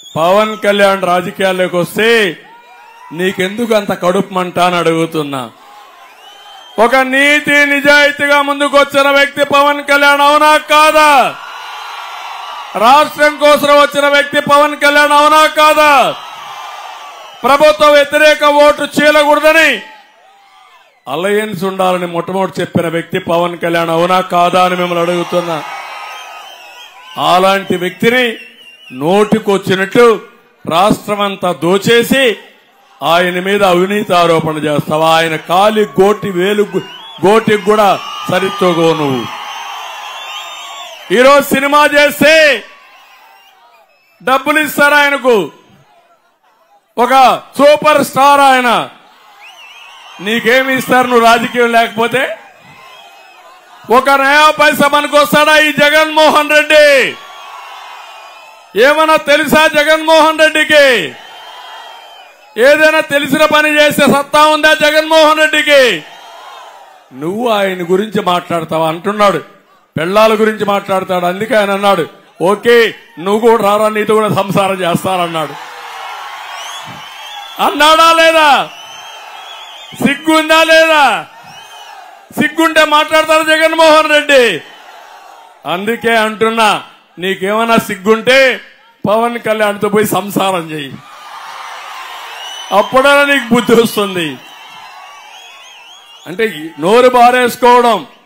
పవన్ కళ్యాణ్ రాజకీయాల్లోకి వస్తే నీకెందుకు అంత కడుపు మంట అని అడుగుతున్నా ఒక నీతి నిజాయితీగా ముందుకు వచ్చిన వ్యక్తి పవన్ కళ్యాణ్ అవునా కాదా రాష్ట్రం కోసం వచ్చిన వ్యక్తి పవన్ కళ్యాణ్ అవునా కాదా ప్రభుత్వ వ్యతిరేక ఓటు చీలకూడదని అలయన్స్ ఉండాలని మొట్టమొదటి చెప్పిన వ్యక్తి పవన్ కళ్యాణ్ అవునా కాదా అని మిమ్మల్ని అడుగుతున్నా అలాంటి వ్యక్తిని నోటికొచ్చినట్టు రాష్ట్రమంతా దోచేసి ఆయన మీద అవినీతి ఆరోపణ చేస్తావా ఆయన కాలి గోటి వేలు గు- గోటికి కూడా సరితోగో నువ్వు ఈరోజు సినిమా చేస్తే డబ్బులు ఇస్తారు ఆయనకు ఒక సూపర్ స్టార్ ఆయన నీకేమి ఇస్తారు నువ్వు రాజకీయం లేకపోతే ఒక నయా పైసా మనకు వస్తాడా ఈ జగన్మోహన్ రెడ్డి ఏమన్నా తెలుసా జగన్మోహన్ రెడ్డికి ఏదైనా తెలిసిన పని చేసే సత్తా ఉందా జగన్మోహన్ రెడ్డికి నువ్వు ఆయన గురించి మాట్లాడతావా అంటున్నాడు పెళ్ళాల గురించి మాట్లాడతాడు అందుకే ఆయన అన్నాడు ఓకే నువ్వు కూడా రారా నీతో కూడా సంసారం చేస్తానన్నాడు అన్నాడా లేదా సిగ్గుందా లేదా సిగ్గుంటే మాట్లాడతారు జగన్మోహన్ రెడ్డి అందుకే అంటున్నా నీకేమైనా సిగ్గుంటే పవన్ కళ్యాణ్తో పోయి సంసారం చెయ్యి అప్పుడైనా నీకు బుద్ధి వస్తుంది అంటే ఈ నోరు బారేసుకోవడం